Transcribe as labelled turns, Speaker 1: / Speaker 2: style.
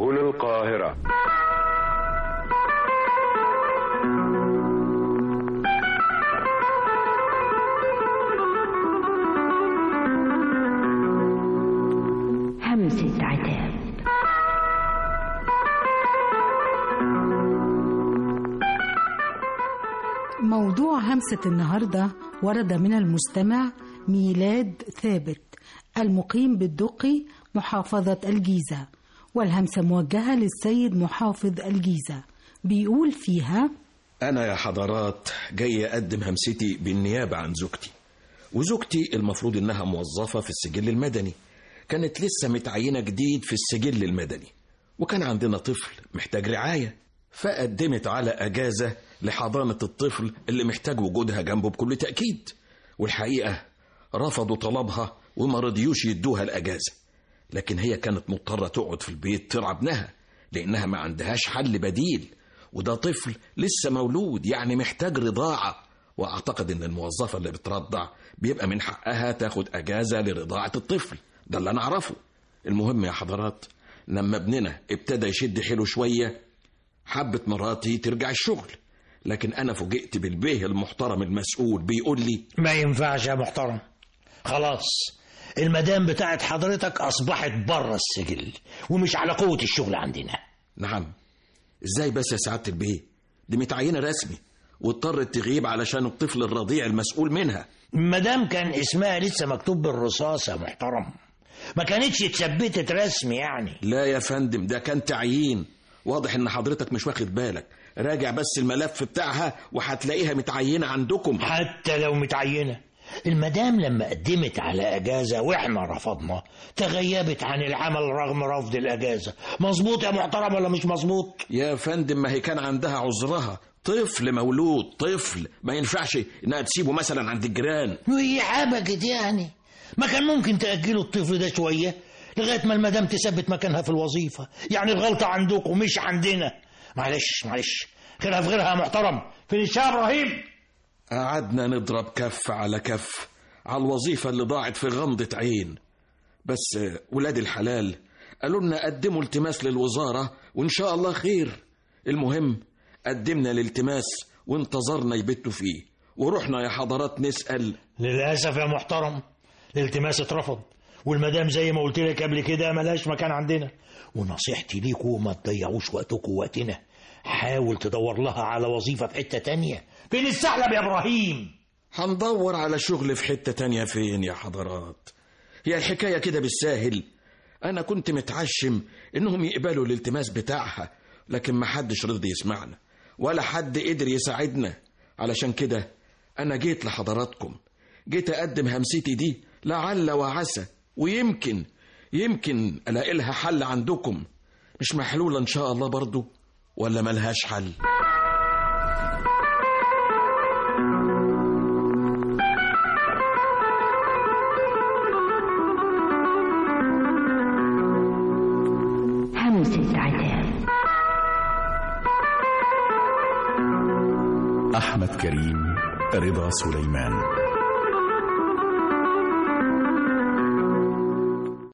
Speaker 1: سهول القاهرة
Speaker 2: همسة عتاب
Speaker 3: موضوع همسة النهاردة ورد من المستمع ميلاد ثابت المقيم بالدقي محافظة الجيزة والهمسة موجهة للسيد محافظ الجيزة بيقول فيها
Speaker 4: أنا يا حضرات جاي أقدم همستي بالنيابة عن زوجتي وزوجتي المفروض إنها موظفة في السجل المدني كانت لسه متعينة جديد في السجل المدني وكان عندنا طفل محتاج رعاية فقدمت على أجازة لحضانة الطفل اللي محتاج وجودها جنبه بكل تأكيد والحقيقة رفضوا طلبها وما رضيوش يدوها الأجازة لكن هي كانت مضطرة تقعد في البيت ترعى ابنها لأنها ما عندهاش حل بديل وده طفل لسه مولود يعني محتاج رضاعة وأعتقد إن الموظفة اللي بترضع بيبقى من حقها تاخد أجازة لرضاعة الطفل ده اللي أنا أعرفه المهم يا حضرات لما ابننا ابتدى يشد حيله شوية حبت مراتي ترجع الشغل لكن أنا فوجئت بالبيه المحترم المسؤول بيقول لي
Speaker 5: ما ينفعش يا محترم خلاص المدام بتاعت حضرتك أصبحت بره السجل ومش على قوة الشغل عندنا
Speaker 4: نعم ازاي بس يا سعادة البيه دي متعينة رسمي واضطرت تغيب علشان الطفل الرضيع المسؤول منها
Speaker 5: مدام كان اسمها لسه مكتوب بالرصاص يا محترم ما كانتش اتثبتت رسمي يعني
Speaker 4: لا يا فندم ده كان تعيين واضح ان حضرتك مش واخد بالك راجع بس الملف بتاعها وهتلاقيها متعينة عندكم
Speaker 5: حتى لو متعينة المدام لما قدمت على أجازة وإحنا رفضنا تغيبت عن العمل رغم رفض الأجازة مظبوط يا محترم ولا مش مظبوط
Speaker 4: يا فندم ما هي كان عندها عذرها طفل مولود طفل ما ينفعش انها تسيبه مثلا عند الجيران
Speaker 5: وهي حبكت يعني ما كان ممكن تأجلوا الطفل ده شوية لغاية ما المدام تثبت مكانها في الوظيفة يعني الغلطة عندكم مش عندنا معلش معلش خيرها في غيرها يا محترم فين الشعب ابراهيم
Speaker 4: قعدنا نضرب كف على كف على الوظيفة اللي ضاعت في غمضة عين بس ولاد الحلال قالوا لنا قدموا التماس للوزارة وإن شاء الله خير المهم قدمنا الالتماس وانتظرنا يبتوا فيه ورحنا يا حضرات نسأل
Speaker 5: للأسف يا محترم الالتماس اترفض والمدام زي ما قلت لك قبل كده ملهاش مكان عندنا ونصيحتي ليكوا ما تضيعوش وقتكم ووقتنا حاول تدور لها على وظيفة في حتة تانية فين الثعلب يا إبراهيم
Speaker 4: هندور على شغل في حتة تانية فين يا حضرات هي الحكاية كده بالساهل أنا كنت متعشم إنهم يقبلوا الالتماس بتاعها لكن ما حدش رضي يسمعنا ولا حد قدر يساعدنا علشان كده أنا جيت لحضراتكم جيت أقدم همستي دي لعل وعسى ويمكن يمكن ألاقي لها حل عندكم مش محلولة إن شاء الله برضو ولا ملهاش حل
Speaker 2: همسة عتاب
Speaker 6: أحمد كريم رضا سليمان